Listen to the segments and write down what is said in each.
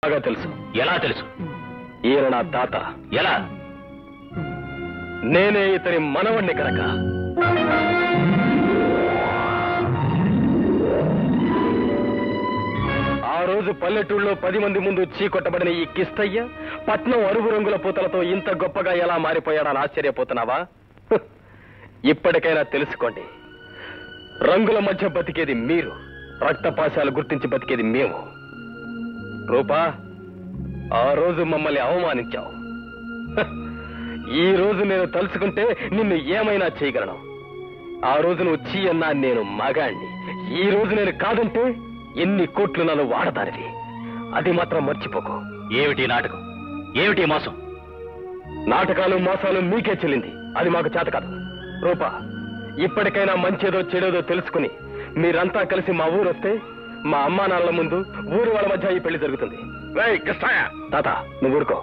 బాగా తెలుసు ఎలా తెలుసు ఈయన నా తాత ఎలా నేనే ఇతని మనవణ్ణి కనుక ఆ రోజు పల్లెటూళ్ళలో పది మంది ముందు చీకొట్టబడిన ఈ కిస్తయ్య పట్నం అరుగు రంగుల పూతలతో ఇంత గొప్పగా ఎలా మారిపోయాడని ఆశ్చర్యపోతున్నావా హ్, ఇప్పటికైనా తెలుసుకోండి రంగుల మధ్య బతికేది మీరు రక్తపాశాలు గుర్తించి బతికేది మేము రూపా ఆ రోజు మమ్మల్ని అవమానించావు హ, ఈ రోజు నేను తలుచుకుంటే నిన్ను ఏమైనా చేయగలను ఆ రోజు నువ్వు చీ అన్నా నేను మగాణ్ణి ఈ రోజు నేను కాదంటే ఎన్ని కోట్లు నన్ను వాడతానివి అది మాత్రం మర్చిపోకు ఏమిటి ఈ నాటకం ఏమిటి ఈ మోసం నాటకాలు మోసాలు మీకే చెల్లింది అది మాకు చేత కాదు రూపా ఇప్పటికైనా మంచేదో చెడేదో తెలుసుకుని మీరంతా కలిసి మా ఊరు వస్తే మా అమ్మా నాన్నల ముందు ఊరు వాళ్ళ మధ్య ఈ పెళ్లి జరుగుతుంది కృష్ణయ్య తాత నువ్వు ఊరుకో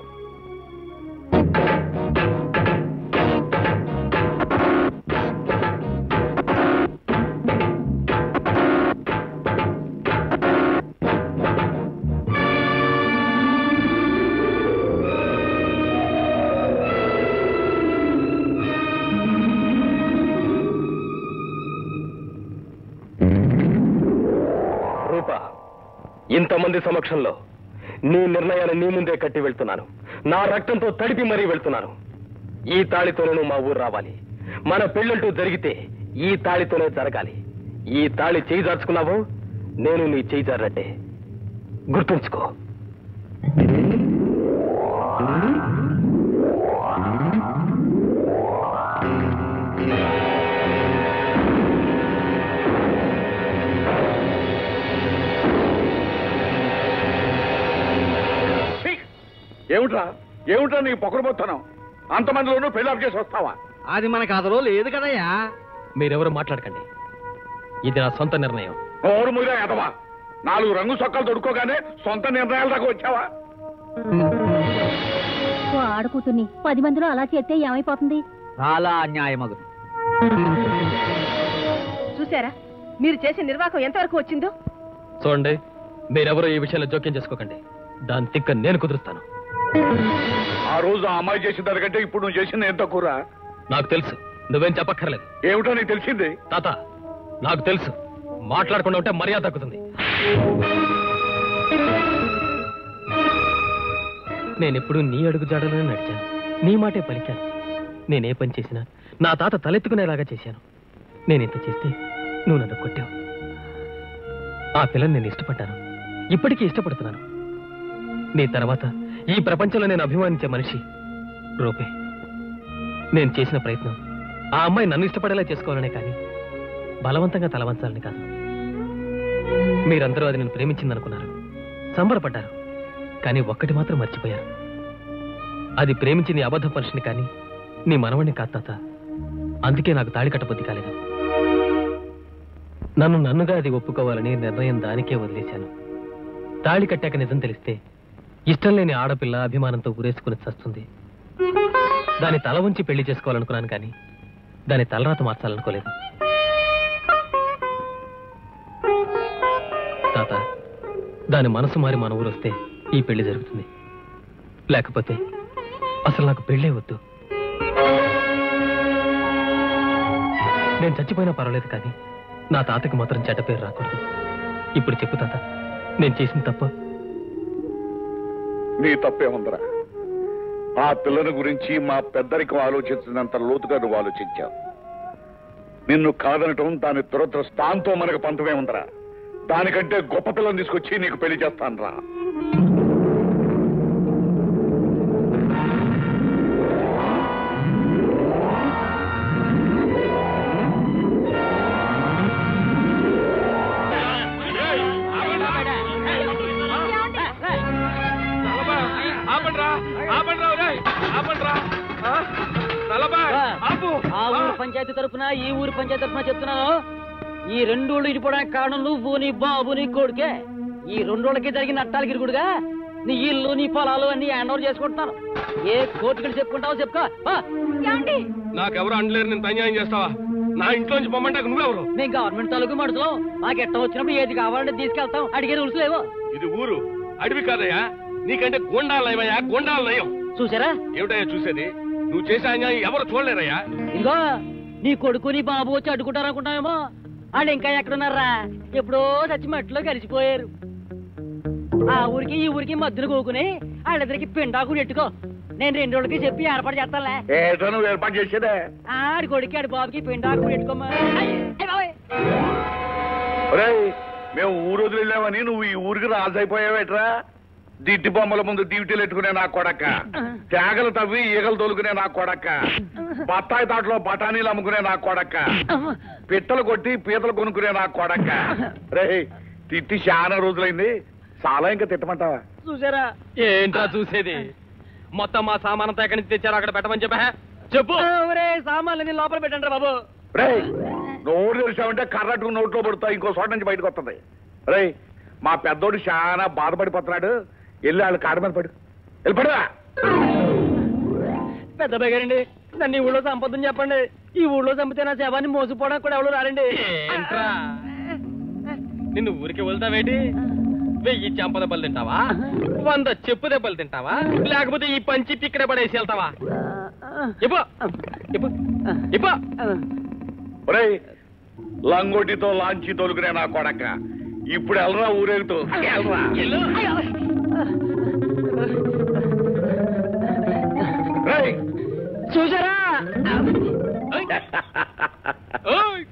రూపా ఇంతమంది సమక్షంలో నీ నిర్ణయాన్ని నీ ముందే కట్టి వెళ్తున్నాను నా రక్తంతో తడిపి మరీ వెళ్తున్నాను ఈ తాళితోనే నువ్వు మా ఊరు రావాలి మన పెళ్ళంటూ జరిగితే ఈ తాళితోనే జరగాలి ఈ తాళి చేయి జార్చుకున్నావో నేను నీ చేయి జారట్టే గుర్తుంచుకో ఏమిట్రా ఏమిట్రా నీకు పొగరబోతున్నావు అంతమందిలోనూ పెళ్ళాప్ చేసి వస్తావా అది మన కథలో లేదు కదయ్యా మీరెవరు మాట్లాడకండి ఇది నా సొంత నిర్ణయం ఓరు ముగిరా ఎదవా నాలుగు రంగు సొక్కలు దొడుకోగానే సొంత నిర్ణయాల దాకా వచ్చావా ఓ ఆడకూతుర్ని పది మందిలో అలా చేస్తే ఏమైపోతుంది చాలా అన్యాయమగు చూసారా మీరు చేసే నిర్వాహకం ఎంతవరకు వచ్చిందో చూడండి మీరెవరూ ఈ విషయంలో జోక్యం చేసుకోకండి దాని తిక్క నేను కుదురుస్తాను ఆ రోజు ఆ అమ్మాయి చేసిన దానికంటే ఇప్పుడు నువ్వు చేసింది ఎంత కూర నాకు తెలుసు నువ్వేం చెప్పక్కర్లేదు ఏమిటో నీకు తెలిసింది తాత నాకు తెలుసు మాట్లాడకుండా ఉంటే మర్యాద తగ్గుతుంది నేనెప్పుడు నీ అడుగు జాడలోనే నడిచాను నీ మాటే పలికాను నేనే పని చేసినా నా తాత తలెత్తుకునేలాగా చేశాను నేను ఇంత చేస్తే నువ్వు నన్ను కొట్టావు ఆ పిల్లని నేను ఇష్టపడ్డాను ఇప్పటికీ ఇష్టపడుతున్నాను నీ తర్వాత ఈ ప్రపంచంలో నేను అభిమానించే మనిషి రూపే నేను చేసిన ప్రయత్నం ఆ అమ్మాయి నన్ను ఇష్టపడేలా చేసుకోవాలనే కానీ బలవంతంగా తలవంచాలని కాదు మీరందరూ అది నేను ప్రేమించిందనుకున్నారు సంబరపడ్డారు కానీ ఒక్కటి మాత్రం మర్చిపోయారు అది ప్రేమించింది అబద్ధ పరుషుని కానీ నీ మనవణ్ణి కాదు తాత అందుకే నాకు తాళి కట్టబుద్ధి కాలేదు నన్ను నన్నుగా అది ఒప్పుకోవాలని నిర్ణయం దానికే వదిలేశాను తాళి కట్టాక నిజం తెలిస్తే ఇష్టం లేని ఆడపిల్ల అభిమానంతో ఉరేసుకుని చస్తుంది దాని తల ఉంచి పెళ్లి చేసుకోవాలనుకున్నాను కానీ దాని తలరాత మార్చాలనుకోలేదు తాత దాని మనసు మారి మన ఊరు వస్తే ఈ పెళ్లి జరుగుతుంది లేకపోతే అసలు నాకు పెళ్ళే వద్దు నేను చచ్చిపోయినా పర్వాలేదు కానీ నా తాతకి మాత్రం చెడ్డ పేరు రాకూడదు ఇప్పుడు చెప్పు తాత నేను చేసిన తప్ప నీ తప్పే ఉందరా ఆ పిల్లని గురించి మా పెద్దరికం ఆలోచించినంత లోతుగా నువ్వు ఆలోచించావు నిన్ను కాదనటం దాని దురదృష్టాంతో మనకు పంతమే ఉందరా దానికంటే గొప్ప పిల్లని తీసుకొచ్చి నీకు పెళ్లి చేస్తాను రా ఆ ఊరు పంచాయతీ తరపున ఈ ఊరు పంచాయతీ తరపున చెప్తున్నాను ఈ రెండోళ్ళు ఇడిపోవడానికి కారణం నువ్వు నీ బాబు నీ కొడుకే ఈ రెండోళ్ళకి జరిగిన నట్టాలకి ఇరుగుడుగా నీ ఇల్లు నీ పొలాలు అన్ని హ్యాండ్ ఓవర్ చేసుకుంటున్నాను ఏ కోర్టుకి చెప్పుకుంటావో చెప్పుకో పో. నాకెవరు అండలేరు నేను అన్యాయం చేస్తావా నా ఇంట్లో నుంచి పొమ్మంటాక నువ్వెవరు మేము గవర్నమెంట్ తాలూకు మడుతున్నాం మాకు ఎట్ట వచ్చినప్పుడు ఏది కావాలంటే తీసుకెళ్తాం అడిగే రూల్స్ లేవో ఇది ఊరు అడవి కాదయ్యా నీకంటే గుండాలు నయమయ్యా గుండాలు నయం చూసారా ఏమిటయ్యా చూసేది నువ్వు చేసే అన్యాయం ఎవరు చూడలేరయ్యా ఇదిగో నీ కొడుకు నీ బాబు వచ్చి అడ్డుకుంటారనుకుంటామేమో వాళ్ళు ఇంకా ఎక్కడున్నారా ఎప్పుడో చచ్చి మట్టిలో కలిసిపోయారు ఆ ఊరికి ఈ ఊరికి మధ్యలో కోకుని వాళ్ళిద్దరికి పిండాకు నెట్టుకో నేను రెండు రోజులకి చెప్పి ఏర్పాటు చేస్తానులే ఏదో నువ్వు ఏర్పాటు చేసేదే ఆడి కొడుకు ఆడి బాబుకి పిండాకు నెట్టుకోమా అయ్, అయ్ బాబోయ్. ఒరేయ్ మేము ఊరు వదిలి వెళ్ళామని నువ్వు ఈ ఊరికి రాజైపోయావేట్రా దిట్టి బొమ్మల ముందు డ్యూటీలు ఎట్టుకునే నా కొడక్క తేగలు తవ్వి ఈగలు తోలుకునే నా కొడక్క బత్తాయి తాటలో బఠానీలు అమ్ముకునే నా కొడక్క పిట్టలు కొట్టి పీతలు కొనుక్కునే నా కొడక్క రే తిట్టి చాలా రోజులైంది చాలా ఇంకా తిట్టమంటావా చూసారా ఏంట్రా చూసేది మొత్తం మా సామానంతా ఎక్కడి నుంచి తెచ్చారో అక్కడ పెట్టమని చెప్పా చెప్పు ఒరే సామాన్లు లోపల పెట్టండి బాబు రే నోరు తెరిచావంటే కర్రటు నోట్లో పడుతా ఇంకో చోట నుంచి బయటకు వస్తుంది రే మా పెద్దోడు చాలా బాధపడిపోతున్నాడు వెళ్ళి వాళ్ళ కాడ మీద పడు వెళ్ళి పడువా పెద్ద బగారండి నన్ను ఈ ఊళ్ళో సంపదని చెప్పండి ఈ ఊళ్ళో చంపితే నా శవాన్ని మోసుకుపోవడానికి కూడా ఎవరు రారండి ఏంట్రా నిన్ను ఊరికి వెళ్తావేటి వెయ్యి చెంప దెబ్బలు తింటావా వంద చెప్పు దెబ్బలు తింటావా లేకపోతే ఈ పంచి పిక్కడ పడేసి వెళ్తావా ఇప్పు ఇప్పు ఇప్పు ఒరే లంగోటితో లాంచి తోలుకునే నా కొడక ఇప్పుడు వెళ్ళరా ఊరేగుతూ వెళ్ళరా ఎల్లు. రేయ్ చూసారా ఓయ్.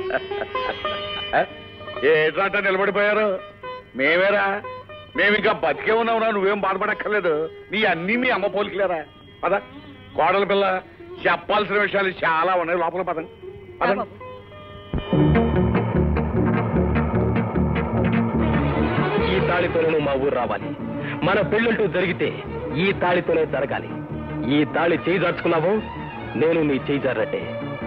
ఏట్రాట నిలబడిపోయారు మేమేరా మేము ఇంకా బతికే ఉన్నావురా నువ్వేం బాధపడక్కర్లేదు నీ అన్ని మీ అమ్మ పోలికలేరా పద కోడల పిల్ల చెప్పాల్సిన విషయాలు చాలా ఉన్నాయి లోపల పదండి పదండి ఈ తాళితోనే నువ్వు మా ఊరు రావాలి మన పెళ్ళంటూ జరిగితే ఈ తాళితోనే జరగాలి ఈ తాళి చేయి దాచుకున్నావు నేను నీ చేయి జారట్టే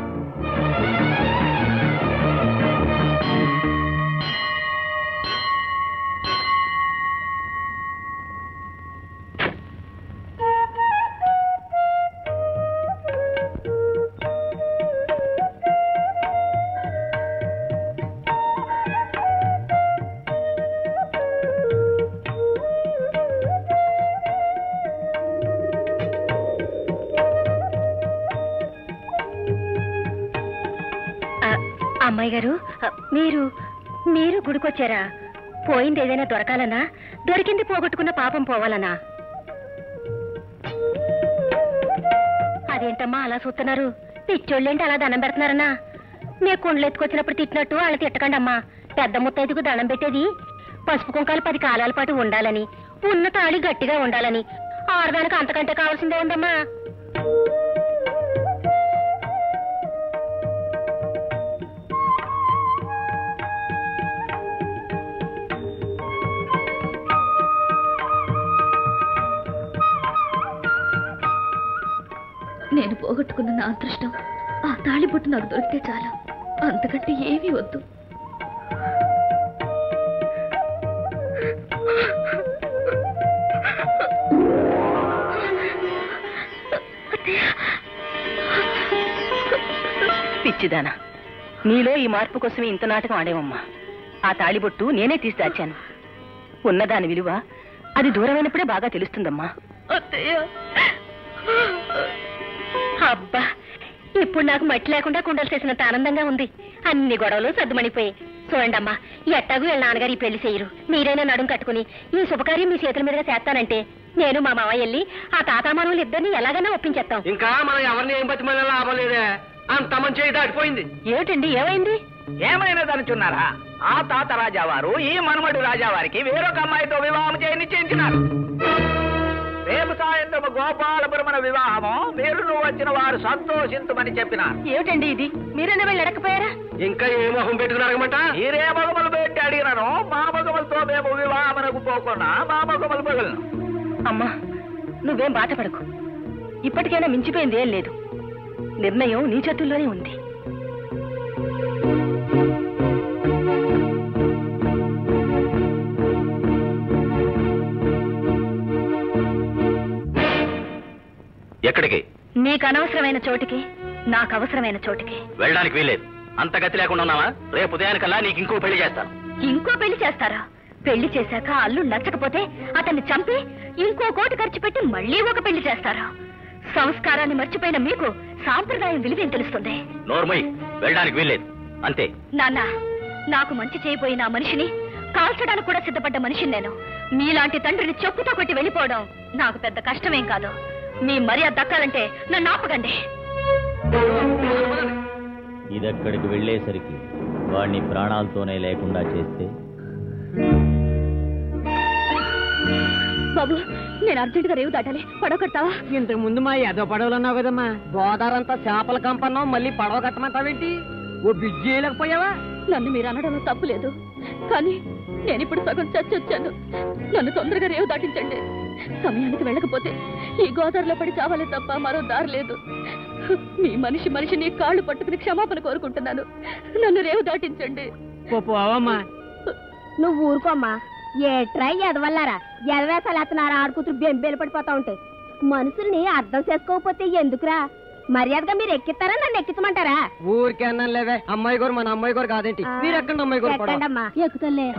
అమ్మాయి గారు మీరు మీరు గుడికొచ్చారా పోయింది ఏదైనా దొరకాలనా దొరికింది పోగొట్టుకున్న పాపం పోవాలనా అదేంటమ్మా అలా చూస్తున్నారు పిచ్చోళ్ళేంటి అలా దండం పెడుతున్నారన్నా నే కుండలు ఎత్తుకొచ్చినప్పుడు తిట్టినట్టు వాళ్ళ తిట్టకండి అమ్మా పెద్ద ముత్తైదుకు దండం పెట్టేది పసుపు కుంకాలు పది కాలాల పాటు ఉండాలని ఉన్న తాళి గట్టిగా ఉండాలని ఆడదానికి అంతకంటే కావాల్సిందే ఉందమ్మా నేను పోగొట్టుకున్న నా అదృష్టం ఆ తాళిబొట్టు నాకు దొరికితే చాలు అంతకంటే ఏమీ వద్దు పిచ్చిదానా నీలో ఈ మార్పు కోసం ఇంత నాటకం ఆడేవమ్మా ఆ తాళిబొట్టు నేనే తీసి దాచాను ఉన్నదాని విలువ అది దూరమైనప్పుడే బాగా తెలుస్తుందమ్మా అబ్బా ఇప్పుడు నాకు మట్టి లేకుండా కుండలు చేసినంత ఆనందంగా ఉంది అన్ని గొడవలు సర్దుమణిపోయి చూడండమ్మా ఎట్టాగు వీళ్ళ నాన్నగారు ఈ పెళ్లి చేయరు మీరైనా నడుం కట్టుకుని ఈ శుభకార్యం మీ చేతుల మీదుగా చేస్తానంటే నేను మా మావ వెళ్ళి ఆ తాతామానులు ఇద్దరిని ఎలాగైనా ఒప్పించేస్తాం ఇంకా మనం ఎవరిని ఏం బతిమని లాభం లేదే అంత మంచి దాటిపోయింది ఏమిటండి ఏమైంది ఏమైనా దనుచున్నారా ఆ తాత రాజావారు ఈ మనమడు రాజావారికి వేరొక అమ్మాయితో వివాహం చేయ నిశ్చయించినారు రేపు సాయంత్రం గోపాలపురమన వివాహము మీరు నువ్వు వచ్చిన వారు సంతోషించమని చెప్పినారు ఏమిటండి ఇది మీరైనా వెళ్ళి అడగపోయారా ఇంకా ఏ మొహం పెట్టుకున్నారనమాట మీరే మగములు పెట్టి అడిగినాను మా మగములతో మేము వివాహమునకు పోకున్నా మా మగములు పగలను అమ్మా నువ్వేం బాధపడకు ఇప్పటికైనా మించిపోయింది ఏం లేదు నిర్ణయం నీ చేతుల్లోనే ఉంది ఎక్కడికి నీకు అనవసరమైన చోటికి నాకు అవసరమైన చోటికి వెళ్ళడానికి వీల్లేదు అంత గతి లేకుండా ఉన్నావా రేపు ఉదయానికల్లా నీకు ఇంకో పెళ్లి చేస్తాను ఇంకో పెళ్లి చేస్తారా పెళ్లి చేశాక అల్లు నచ్చకపోతే అతన్ని చంపి ఇంకో కోటి ఖర్చు పెట్టి మళ్ళీ ఒక పెళ్లి చేస్తారు సంస్కారాన్ని మర్చిపోయిన మీకు సాంప్రదాయం విలువేం తెలుస్తుంది నోర్మయ్ వెళ్ళడానికి వీల్లేదు అంతే నాన్న నాకు మంచి చేయబోయిన ఆ మనిషిని కాల్చడానికి కూడా సిద్ధపడ్డ మనిషిని నేను మీలాంటి తండ్రిని చెప్పుతో కొట్టి వెళ్ళిపోవడం నాకు పెద్ద కష్టమేం కాదు మీ మర్యాద దక్కాలంటే నన్ను ఆపకండి ఇదక్కడికి వెళ్ళేసరికి వాణ్ణి ప్రాణాలతోనే లేకుండా చేస్తే బాబు నేను అర్జెంటుగా రేవు దాటాలి పడవ కడతావా ఇంతకు ముందు మా ఎదో పడవలు అన్నావు కదమ్మా గోదావరంతా చేపల కంపన్నావు మళ్ళీ పడవ కట్టమంటావేంటి ఓ బిజ్జి చేయలేకపోయావా నన్ను మీరు అనడంలో తప్పు లేదు కానీ నేను ఇప్పుడు సగం చచ్చొచ్చాను నన్ను తొందరగా రేవు దాటించండి సమయానికి వెళ్ళకపోతే ఈ గోదావరిలో పడి చావాలే తప్ప మరో దారి లేదు మీ మనిషి మనిషిని కాళ్ళు పట్టుకుని క్షమాపణ కోరుకుంటున్నాను నన్ను రేవు దాటించండి పోవమ్మా నువ్వు ఊరుకోమ్మా ఏ ట్రై ఎదవల్లారా ఎదవేసాలు ఎత్తనారా ఆడుకుతురు బెంబేలు పడిపోతా ఉంటాయి మనుషుల్ని అర్థం చేసుకోకపోతే ఎందుకురా మర్యాదగా మీరు ఎక్కిస్తారా నన్ను ఎక్కించమంటారా ఊరికే అన్నాను లేవే అమ్మాయి గారు మన అమ్మాయి గారు కాదేంటి మీరు ఎక్కండి అమ్మాయి గారు పడవ. ఎక్కండమ్మా ఎక్కుతలే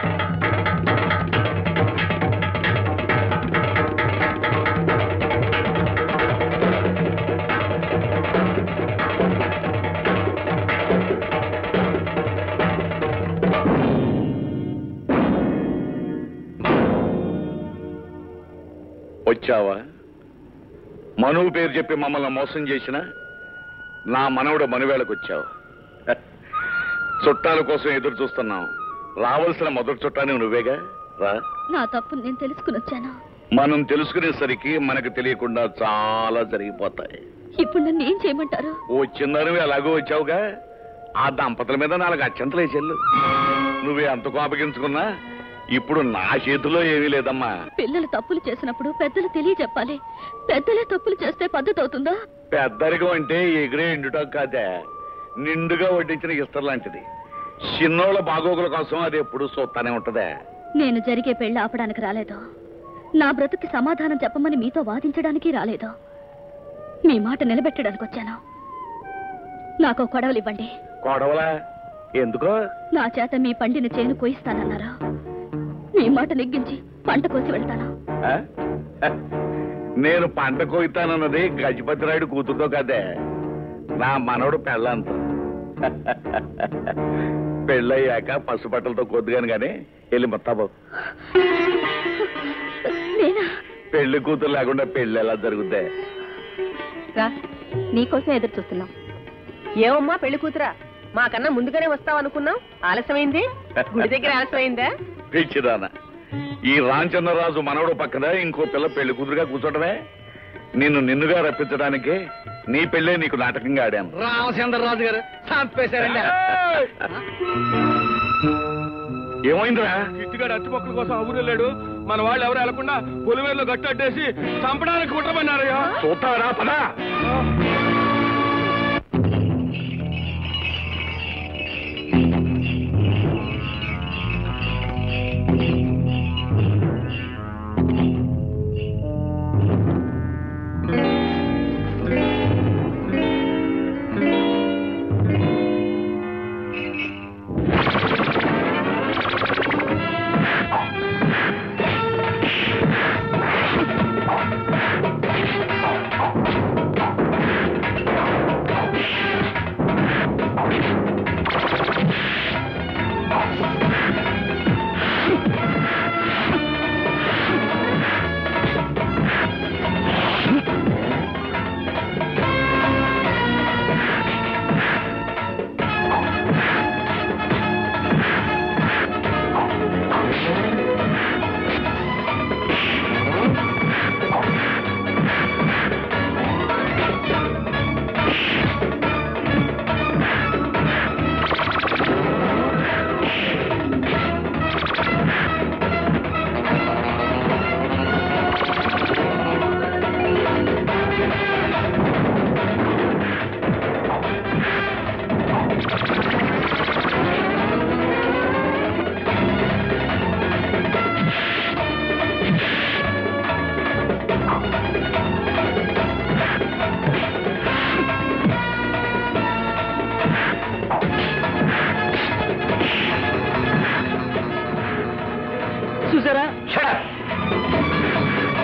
వచ్చావా మనువు పేరు చెప్పి మమ్మల్ని మోసం చేసిన నా మనవడు మనువేళకు వచ్చావు చుట్టాల కోసం ఎదురు చూస్తున్నాం రావాల్సిన మొదటి చుట్టాన్ని నువ్వేగా రా నా తప్పు నేను తెలుసుకుని వచ్చాను మనం తెలుసుకునేసరికి మనకు తెలియకుండా చాలా జరిగిపోతాయి ఇప్పుడు నన్ను ఏం చేయమంటారు ఓ చిన్నవి ఎలాగో వచ్చావుగా ఆ దంపతుల మీద నాలుగు అత్యంతలే చెల్లు నువ్వే అంత కోపగించుకున్నా ఇప్పుడు నా చేతిలో ఏమీ లేదమ్మా పిల్లలు తప్పులు చేసినప్పుడు పెద్దలు తెలియజెప్పాలి పెద్దలే తప్పులు చేస్తే పద్ధతి అవుతుందా పెద్దరికం అంటే ఎగిరే ఎండుటం కాదే నిండుగా వడ్డించిన ఇస్తర్ లాంటిది చిన్నోళ్ళ బాగోగుల కోసం అది ఎప్పుడు చూస్తానే ఉంటదే నేను జరిగే పెళ్లి ఆపడానికి రాలేదు నా బ్రతుకి సమాధానం చెప్పమని మీతో వాదించడానికి రాలేదు మీ మాట నిలబెట్టడానికి వచ్చాను నాకు ఒక కొడవలు ఇవ్వండి కొడవలా ఎందుకో నా చేత మీ పండిన చేను కోయిస్తానన్నారు మీ మాట నెగ్గించి పంట కోసి వెళ్తాను ఆ? నేను పంట కోయితానన్నది గజపతిరాయుడు కూతురుతో కదే నా మనవడు పెళ్ళంత పెళ్ళయ్యాక పసుపట్టలతో కొద్దుగాను గాని వెళ్ళి మొత్తాబో నేనా పెళ్లి కూతురు లేకుండా పెళ్లి ఎలా జరుగుద్దే రా నీకోసం ఎదురు చూస్తున్నాం ఏమమ్మా పెళ్లి కూతురా మాకన్నా ముందుగానే వస్తావు అనుకున్నాం ఆలస్యమైంది గుడి దగ్గర ఆలస్యమైందా పిచ్చిదాన ఈ రామచంద్రరాజు మనవడు పక్కన ఇంకో పిల్ల పెళ్లి కూతురుగా కూర్చోటమే నిన్ను నిన్నుగా రప్పించడానికి నీ పెళ్ళే నీకు నాటకంగా ఆడాను రామచంద్రరాజు గారు చంపేశారండి ఏమైందిరా చిట్టుగాడు అట్టుపక్కల కోసం ఆ ఊరు వెళ్ళాడు మన వాళ్ళు ఎవరు వెళ్లకుండా పొలిమేరలో గట్టు అట్టేసి చంపడానికి కుట్రమన్నారయ్యా చూస్తావరా పదా చూసారా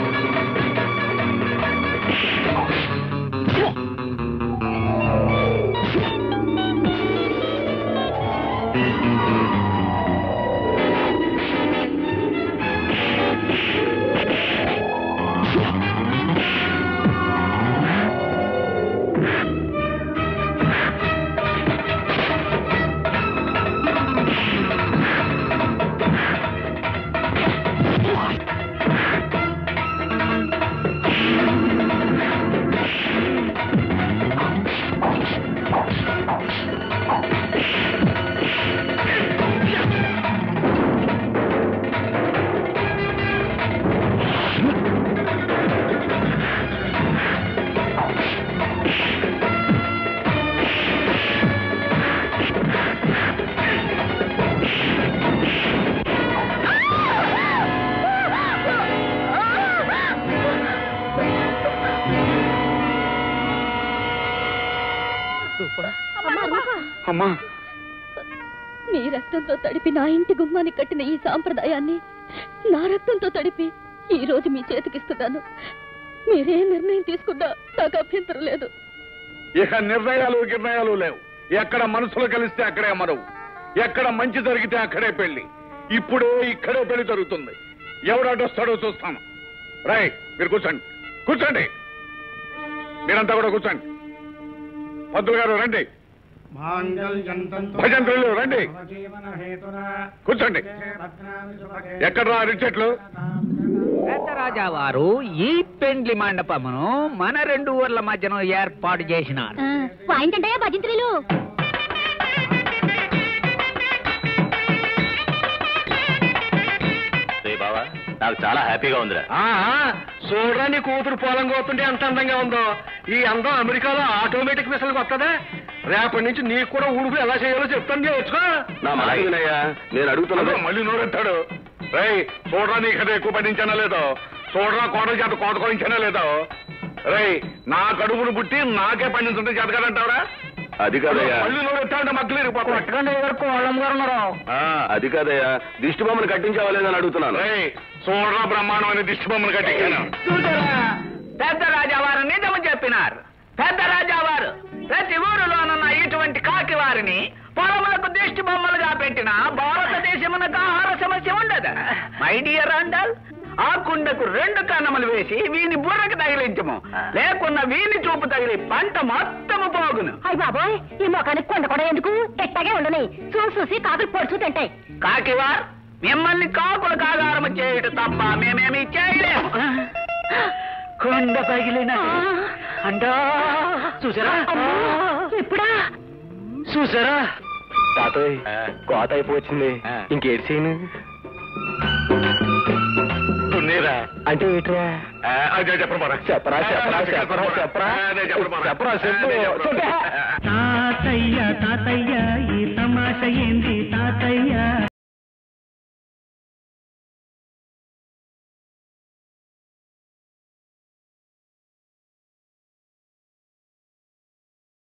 అమ్మా మీ రక్తంతో తడిపి నా ఇంటి గుమ్మాన్ని కట్టిన ఈ సాంప్రదాయాన్ని నా రక్తంతో తడిపి ఈ రోజు మీ చేతికిస్తున్నాను మీరే నిర్ణయం తీసుకున్నా నాకు అభ్యంతరం లేదు ఇక నిర్ణయాలు నిర్ణయాలు లేవు ఎక్కడ మనసులు కలిస్తే అక్కడే మరవు ఎక్కడ మంచి జరిగితే అక్కడే పెళ్లి ఇప్పుడే ఇక్కడే పెళ్లి జరుగుతుంది ఎవడు అడ్డొస్తాడో చూస్తాను రై మీరు కూర్చోండి కూర్చోండి మీరంతా కూడా కూర్చోండి పంతులు గారు రండి భజంత్రులు రండి కూర్చోండి ఎక్కడ రా అరిచెట్లు రాజా వారు ఈ పెండ్లి మండపమును మన రెండు ఊర్ల మధ్యన ఏర్పాటు చేసినారు వాయించంటే భజంత్రులు రే బావా నాకు చాలా హ్యాపీగా ఉందిరా చూడరా నీ కూతురు పొలం కోతుంటే ఎంత అందంగా ఉందో ఈ అందం అమెరికాలో ఆటోమేటిక్ మిషన్కి వస్తుందా రేపటి నుంచి నీకు కూడా ఊడుపు ఎలా చేయాలో చెప్తాను నేర్చుకో నా మాట వినయ్యా నేను అడుగుతున్నది అదో మళ్ళీ నోరెత్తాడు రై చూడరా నీ కథ ఎక్కువ పండించానా లేదో చూడరా కోటల చేత కోత కోయించానా లేదో రై నా కడుపును పుట్టి నాకే పండించుంటే చేత కదంటావరా అది కాదయ్యా మళ్ళీ నోరెత్తాడంటే మక్కలు ఇరిగిపోతాయి అది కాదయ్యా దిష్టి బొమ్మను కట్టించావా లేదని అడుగుతున్నాను రై చూడరా బ్రహ్మాండం అనే దిష్టి బొమ్మను కట్టించాను చూసారా పెద్ద రాజావారు నిజము చెప్పినారు పెద్ద రాజావారు ప్రతి ఊరిలోనున్న ఇటువంటి కాకి వారిని పొలములకు దిష్టి బొమ్మలుగా పెట్టిన భారతదేశమునకు ఆహార సమస్య ఉండదు మై డియర్ అండల్ ఆ కుండకు రెండు కన్నములు వేసి వీని బుర్రకు తగిలించము లేకున్నా వీని చూపు తగిలి పంట మొత్తము పోగును అయ్య బాబోయ్ ఈ మొఖానికి కొండ కూడా ఎందుకు ఎట్టాగే ఉండని చూసి చూసి కాకులు పొడుచు తింటాయి కాకివార్ మిమ్మల్ని కాకులకు ఆధారము చేయుట తప్ప మేమేమి చేయలేము కొండ పగిలిన అంటా చూసారా ఎప్పుడా చూసారా తాతయ్య కోత అయిపోవచ్చింది ఇంకేటి చేయను నీరా అంటే ఏట్రా అదే చెప్పరా చెప్పరా చెప్పరా చెప్పరా చెప్పరా చెప్పరా చెప్పు చెప్పు తాతయ్య తాతయ్య ఈ తమాష ఏంది తాతయ్య